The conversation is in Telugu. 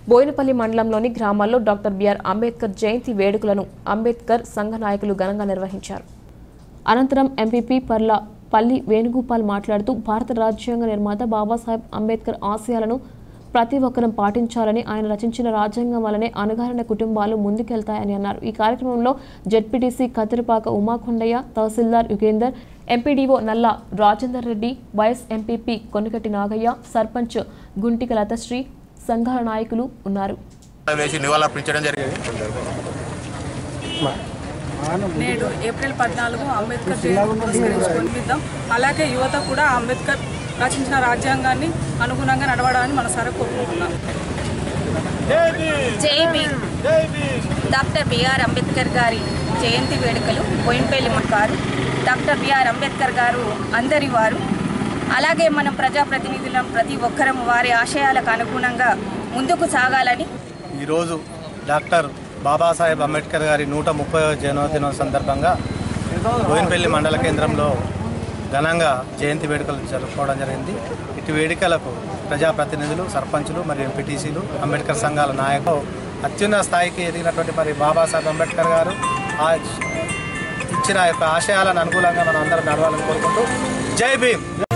బోయినపల్లి మండలంలోని గ్రామాల్లో డాక్టర్ బిఆర్ అంబేద్కర్ జయంతి వేడుకలను అంబేద్కర్ సంఘ నాయకులు ఘనంగా నిర్వహించారు అనంతరం ఎంపీపీ పర్ల పల్లి వేణుగోపాల్ మాట్లాడుతూ భారత రాజ్యాంగ నిర్మాత బాబాసాహెబ్ అంబేద్కర్ ఆశయాలను ప్రతి ఒక్కరం పాటించాలని ఆయన రచించిన రాజ్యాంగం వల్లనే అణగారిన కుటుంబాలు ముందుకెళ్తాయని అన్నారు ఈ కార్యక్రమంలో ZPTC Kattiripaka Umakondaiah tahsildar Yugender MPDO Nalla Rajender Reddy vice MPP Konakati Nagaiah sarpanch Guntika Lathasri సంఘాల నాయకులు ఉన్నారు వేసి నివాళులర్పించడం జరిగింది నేడు ఏప్రిల్ పద్నాలుగు అంబేద్కర్ జయంతి పురస్కరించుకుందాం అలాగే యువత కూడా అంబేద్కర్ రచించిన రాజ్యాంగాన్ని అనుగుణంగా నడవడాన్ని మనసారా కోరుకుంటున్నాం జై భీమ్ డాక్టర్ బిఆర్ అంబేద్కర్ గారి జయంతి వేడుకలు బోయినపల్లి గారు డాక్టర్ బిఆర్ అంబేద్కర్ గారు అందరి వారు అలాగే మనం ప్రజాప్రతినిధులం ప్రతి ఒక్కరం వారి ఆశయాలకు అనుగుణంగా ముందుకు సాగాలని ఈరోజు డాక్టర్ బాబాసాహెబ్ అంబేద్కర్ గారి నూట ముప్పై జన్మదినం సందర్భంగా బోయినపల్లి మండల కేంద్రంలో ఘనంగా జయంతి వేడుకలు జరుపుకోవడం జరిగింది ఇటు వేడుకలకు ప్రజాప్రతినిధులు సర్పంచులు మరియు ఎంపీటీసీలు అంబేద్కర్ సంఘాల నాయకులు అత్యున్నత స్థాయికి ఎదిగినటువంటి మరి బాబాసాహెబ్ అంబేద్కర్ గారు ఆ ఇచ్చిన యొక్క ఆశయాలను అనుకూలంగా మనం అందరం నడవాలని కోరుకుంటూ జై భీమ్